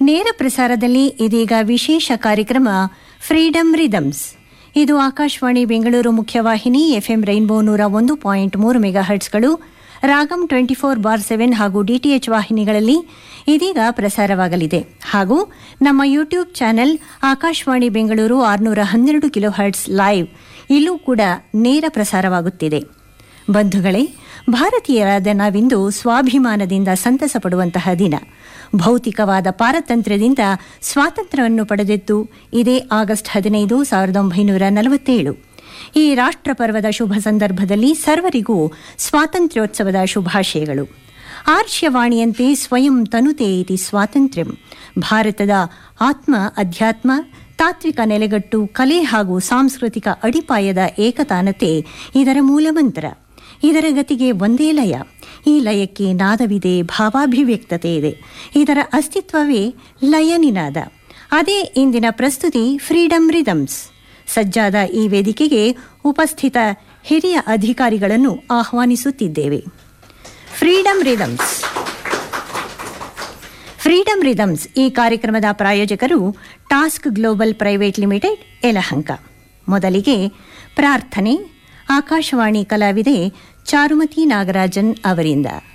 ನೇರ ಪ್ರಸಾರದಲ್ಲಿ ಇದೀಗ ವಿಶೇಷ ಕಾರ್ಯಕ್ರಮ ಫ್ರೀಡಮ್ ರಿದಮ್ಸ್ ಇದು ಆಕಾಶವಾಣಿ ಬೆಂಗಳೂರು ಮುಖ್ಯವಾಹಿನಿ ಎಫ್ಎಂ ರೈನ್ಬೋ ನೂರ ಒಂದು ಪಾಯಿಂಟ್ ಮೂರು ಮೆಗಾ ಹರ್ಟ್ಸ್ಗಳು Ragam twenty four bar seven ಹಾಗೂ ಡಿಟಿಎಚ್ ವಾಹಿನಿಗಳಲ್ಲಿ ಇದೀಗ ಪ್ರಸಾರವಾಗಲಿದೆ ಹಾಗೂ ನಮ್ಮ ಯೂಟ್ಯೂಬ್ ಚಾನೆಲ್ ಆಕಾಶವಾಣಿ ಬೆಂಗಳೂರು ಆರುನೂರ ಹನ್ನೆರಡು ಕಿಲೋ ಹರ್ಟ್ಸ್ ಲೈವ್ ಇಲ್ಲೂ ಕೂಡ ನೇರ ಪ್ರಸಾರವಾಗುತ್ತಿದೆ ಬಂಧುಗಳೇ ಭಾರತೀಯರಾದ ನಾವಿಂದು ಸ್ವಾಭಿಮಾನದಿಂದ ಸಂತಸ ಪಡುವಂತಹ ದಿನ ಭೌತಿಕವಾದ ಪಾರತಂತ್ರ್ಯದಿಂದ ಸ್ವಾತಂತ್ರ್ಯವನ್ನು ಪಡೆದಿದ್ದು ಇದೇ ಆಗಸ್ಟ್ ಹದಿನೈದು ಸಾವಿರದ ಒಂಬೈನೂರ ನಲವತ್ತೇಳು ಈ ರಾಷ್ಟ್ರ ಪರ್ವದ ಶುಭ ಸಂದರ್ಭದಲ್ಲಿ ಸರ್ವರಿಗೂ ಸ್ವಾತಂತ್ರ್ಯೋತ್ಸವದ ಶುಭಾಶಯಗಳು ಆರ್ಷ್ಯವಾಣಿಯಂತೆ ಸ್ವಯಂ ತನುತೆ ಇತಿ ಸ್ವಾತಂತ್ರ್ಯಂ ಭಾರತದ ಆತ್ಮ ಅಧ್ಯಾತ್ಮ ತಾತ್ವಿಕ ನೆಲೆಗಟ್ಟು ಕಲೆ ಹಾಗೂ ಸಾಂಸ್ಕೃತಿಕ ಅಡಿಪಾಯದ ಏಕತಾನತೆ ಇದರ ಮೂಲಮಂತ್ರ ಇದರ ಗತಿಗೆ ಒಂದೇ ಲಯ ಈ ಲಯಕ್ಕೆ ನಾದವಿದೆ ಭಾವಾಭಿವ್ಯಕ್ತತೆ ಇದೆ ಇದರ ಅಸ್ತಿತ್ವವೇ ಲಯ ನಿನಾದ ಅದೇ ಇಂದಿನ ಪ್ರಸ್ತುತಿ ಫ್ರೀಡಮ್ ರಿದಮ್ಸ್ ಸಜ್ಜಾದ ಈ ವೇದಿಕೆಗೆ ಉಪಸ್ಥಿತ ಹಿರಿಯ ಅಧಿಕಾರಿಗಳನ್ನು ಆಹ್ವಾನಿಸುತ್ತಿದ್ದೇವೆ ಫ್ರೀಡಮ್ ರಿದಮ್ಸ್ ಫ್ರೀಡಮ್ ರಿದಮ್ಸ್ ಈ ಕಾರ್ಯಕ್ರಮದ ಪ್ರಾಯೋಜಕರು task global private limited Yelahanka ಮೊದಲಿಗೆ ಪ್ರಾರ್ಥನೆ ಆಕಾಶವಾಣಿ ಕಲಾವಿದೆ ಚಾರುಮತಿ ನಾಗರಾಜನ್ ಅವರಿಂದ